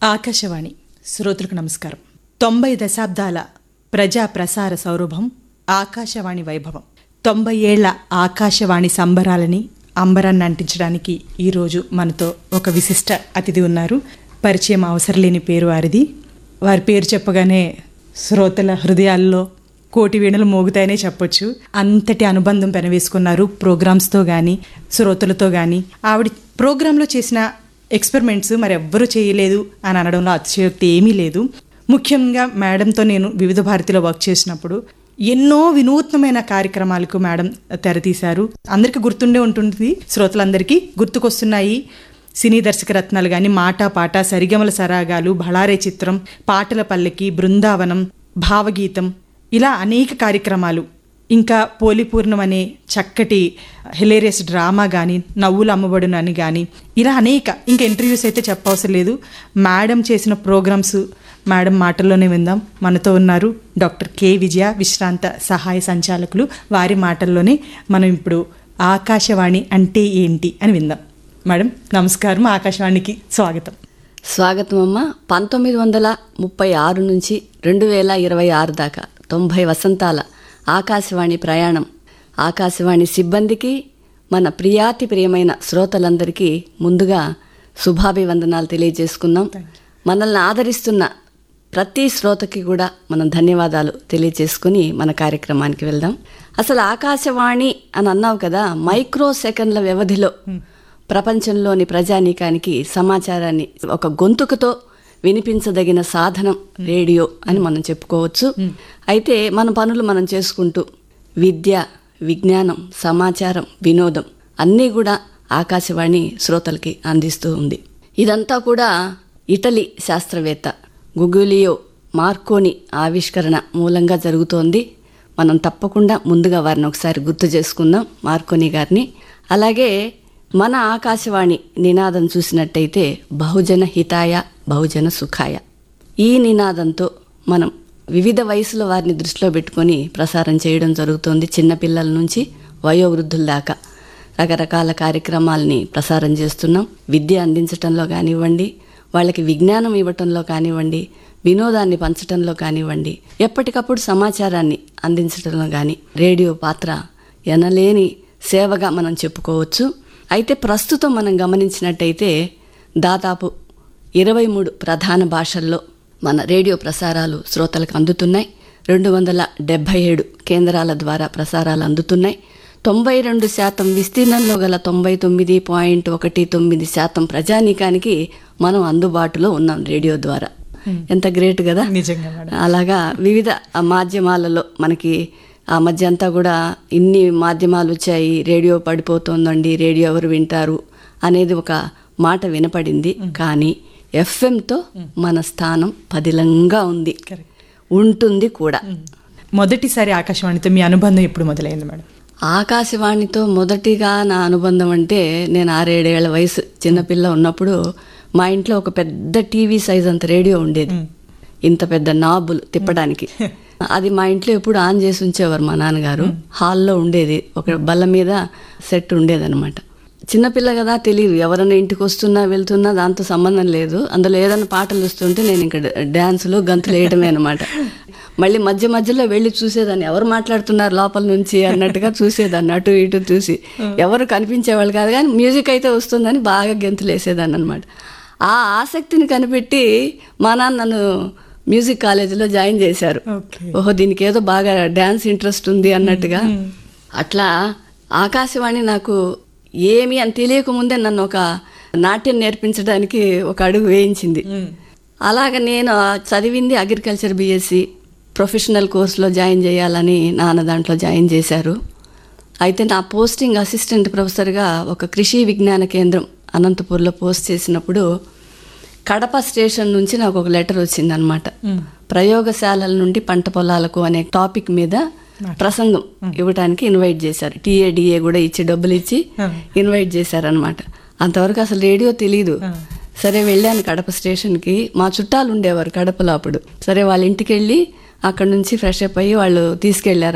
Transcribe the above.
ఆకాశవాణి శ్రోతలకు నమస్కారం తొంభై దశాబ్దాల ప్రజా ప్రసార సౌరభం ఆకాశవాణి వైభవం తొంభై ఏళ్ల ఆకాశవాణి సంబరాలని అంబరాన్ని అంటించడానికి ఈరోజు మనతో ఒక విశిష్ట అతిథి ఉన్నారు పరిచయం అవసరం లేని పేరు వారిది వారి పేరు చెప్పగానే శ్రోతల హృదయాల్లో కోటి వీణలు మోగుతాయనే చెప్పొచ్చు అంతటి అనుబంధం పెనవేసుకున్నారు ప్రోగ్రామ్స్తో కానీ శ్రోతలతో కానీ ఆవిడ ప్రోగ్రాంలో చేసిన ఎక్స్పెరిమెంట్స్ మరి ఎవ్వరూ చేయలేదు అని అనడంలో అతిశయోక్తి ఏమీ లేదు ముఖ్యంగా మేడంతో నేను వివిధ భారతిలో వర్క్ చేసినప్పుడు ఎన్నో వినూత్నమైన కార్యక్రమాలకు మేడం తెరతీశారు అందరికీ గుర్తుండే ఉంటుంది శ్రోతలందరికీ గుర్తుకొస్తున్నాయి సినీ దర్శక రత్నాలు కానీ మాట పాట సరిగమల సరాగాలు బళారే చిత్రం పాటల పల్లకి బృందావనం భావగీతం ఇలా అనేక కార్యక్రమాలు ఇంకా పోలిపూర్ణం అనే చక్కటి హిలేరియస్ డ్రామా కానీ నవ్వులు అమ్మబడును అని కానీ ఇలా అనేక ఇంకా ఇంటర్వ్యూస్ అయితే చెప్పవసరం లేదు మేడం చేసిన ప్రోగ్రామ్స్ మేడం మాటల్లోనే విందాం మనతో ఉన్నారు డాక్టర్ కె విజయ విశ్రాంత సహాయ సంచాలకులు వారి మాటల్లోనే మనం ఇప్పుడు ఆకాశవాణి అంటే ఏంటి అని విందాం మేడం నమస్కారం ఆకాశవాణికి స్వాగతం స్వాగతం అమ్మ పంతొమ్మిది వందల ముప్పై ఆరు నుంచి రెండు వేల ఇరవై ఆరు దాకా తొంభై వసంతాల ఆకాశవాణి ప్రయాణం ఆకాశవాణి సిబ్బందికి మన ప్రియాతి ప్రియమైన శ్రోతలందరికీ ముందుగా శుభాభివందనాలు తెలియజేసుకున్నాం మనల్ని ఆదరిస్తున్న ప్రతి శ్రోతకి కూడా మనం ధన్యవాదాలు తెలియజేసుకుని మన కార్యక్రమానికి వెళ్దాం అసలు ఆకాశవాణి అని అన్నావు కదా మైక్రో సెకండ్ల వ్యవధిలో ప్రపంచంలోని ప్రజానీకానికి సమాచారాన్ని ఒక గొంతుకతో వినిపించదగిన సాధనం రేడియో అని మనం చెప్పుకోవచ్చు అయితే మన పనులు మనం చేసుకుంటూ విద్య విజ్ఞానం సమాచారం వినోదం అన్నీ కూడా ఆకాశవాణి శ్రోతలకి అందిస్తూ ఉంది ఇదంతా కూడా ఇటలీ శాస్త్రవేత్త గుగులియో మార్కోని ఆవిష్కరణ మూలంగా జరుగుతోంది మనం తప్పకుండా ముందుగా వారిని ఒకసారి గుర్తు చేసుకుందాం మార్కోని గారిని అలాగే మన ఆకాశవాణి నినాదం చూసినట్టయితే బహుజన హితాయ బహుజన సుఖాయ ఈ నినాదంతో మనం వివిధ వయసుల వారిని దృష్టిలో పెట్టుకొని ప్రసారం చేయడం జరుగుతోంది చిన్నపిల్లల నుంచి వయోవృద్ధుల దాకా రకరకాల కార్యక్రమాలని ప్రసారం చేస్తున్నాం విద్య అందించటంలో కానివ్వండి వాళ్ళకి విజ్ఞానం ఇవ్వటంలో కానివ్వండి వినోదాన్ని పంచటంలో కానివ్వండి ఎప్పటికప్పుడు సమాచారాన్ని అందించటంలో కానీ రేడియో పాత్ర ఎనలేని సేవగా మనం చెప్పుకోవచ్చు అయితే ప్రస్తుతం మనం గమనించినట్టయితే దాదాపు ఇరవై మూడు ప్రధాన భాషల్లో మన రేడియో ప్రసారాలు శ్రోతలకు అందుతున్నాయి రెండు వందల డెబ్భై ఏడు కేంద్రాల ద్వారా ప్రసారాలు అందుతున్నాయి తొంభై రెండు శాతం విస్తీర్ణంలో గల తొంభై తొమ్మిది పాయింట్ ఒకటి తొమ్మిది శాతం ప్రజానీకానికి మనం అందుబాటులో ఉన్నాం రేడియో ద్వారా ఎంత గ్రేట్ కదా నిజంగా మేడం అలాగా వివిధ మాధ్యమాలలో మనకి ఆ మధ్య అంతా కూడా ఇన్ని మాధ్యమాలు వచ్చాయి రేడియో పడిపోతుందండి రేడియో ఎవరు వింటారు అనేది ఒక మాట వినపడింది కానీ ఎఫ్ఎంతో మన స్థానం పదిలంగా ఉంది కరెక్ట్ ఉంటుంది కూడా మొదటిసారి ఆకాశవాణితో మీ అనుబంధం ఎప్పుడు మొదలైంది మేడం ఆకాశవాణితో మొదటిగా నా అనుబంధం అంటే నేను ఆరేడేళ్ల వయసు చిన్నపిల్ల ఉన్నప్పుడు మా ఇంట్లో ఒక పెద్ద టీవీ సైజ్ అంత రేడియో ఉండేది ఇంత పెద్ద నాబులు తిప్పడానికి అది మా ఇంట్లో ఎప్పుడు ఆన్ చేసి ఉంచేవారు మా నాన్నగారు హాల్లో ఉండేది ఒక బల్ల మీద సెట్ ఉండేదన్నమాట చిన్నపిల్ల కదా తెలియదు ఎవరైనా ఇంటికి వస్తున్నా వెళ్తున్నా దాంతో సంబంధం లేదు అందులో ఏదైనా పాటలు వస్తుంటే నేను ఇంకా డ్యాన్సులు గంతులు వేయడమే అనమాట మళ్ళీ మధ్య మధ్యలో వెళ్ళి చూసేదాన్ని ఎవరు మాట్లాడుతున్నారు లోపల నుంచి అన్నట్టుగా చూసేదాన్ని అటు ఇటు చూసి ఎవరు కనిపించేవాళ్ళు కాదు కానీ మ్యూజిక్ అయితే వస్తుందని బాగా గెంతులు వేసేదాన్ని అనమాట ఆ ఆసక్తిని కనిపెట్టి మా నాన్న నన్ను మ్యూజిక్ కాలేజీలో జాయిన్ చేశారు ఓకే ఓహో దీనికి ఏదో బాగా డ్యాన్స్ ఇంట్రెస్ట్ ఉంది అన్నట్టుగా అట్లా ఆకాశవాణి నాకు ఏమి అని తెలియకముందే నన్ను ఒక నాట్యం నేర్పించడానికి ఒక అడుగు వేయించింది అలాగ నేను చదివింది అగ్రికల్చర్ బీఎస్సీ ప్రొఫెషనల్ కోర్సులో జాయిన్ చేయాలని నాన్న దాంట్లో జాయిన్ చేశారు అయితే నా పోస్టింగ్ అసిస్టెంట్ ప్రొఫెసర్గా ఒక కృషి విజ్ఞాన కేంద్రం అనంతపూర్లో పోస్ట్ చేసినప్పుడు కడప స్టేషన్ నుంచి నాకు ఒక లెటర్ వచ్చిందనమాట ప్రయోగశాలల నుండి పంట పొలాలకు అనే టాపిక్ మీద ప్రసంగం ఇవ్వడానికి ఇన్వైట్ చేశారు టీఏడిఏ కూడా ఇచ్చి డబ్బులు ఇచ్చి ఇన్వైట్ చేశారనమాట అంతవరకు అసలు రేడియో తెలీదు సరే వెళ్ళాను కడప స్టేషన్కి మా చుట్టాలు ఉండేవారు కడపలో అప్పుడు సరే వాళ్ళ ఇంటికి వెళ్ళి అక్కడ నుంచి ఫ్రెష్ అప్ అయ్యి వాళ్ళు తీసుకెళ్లారు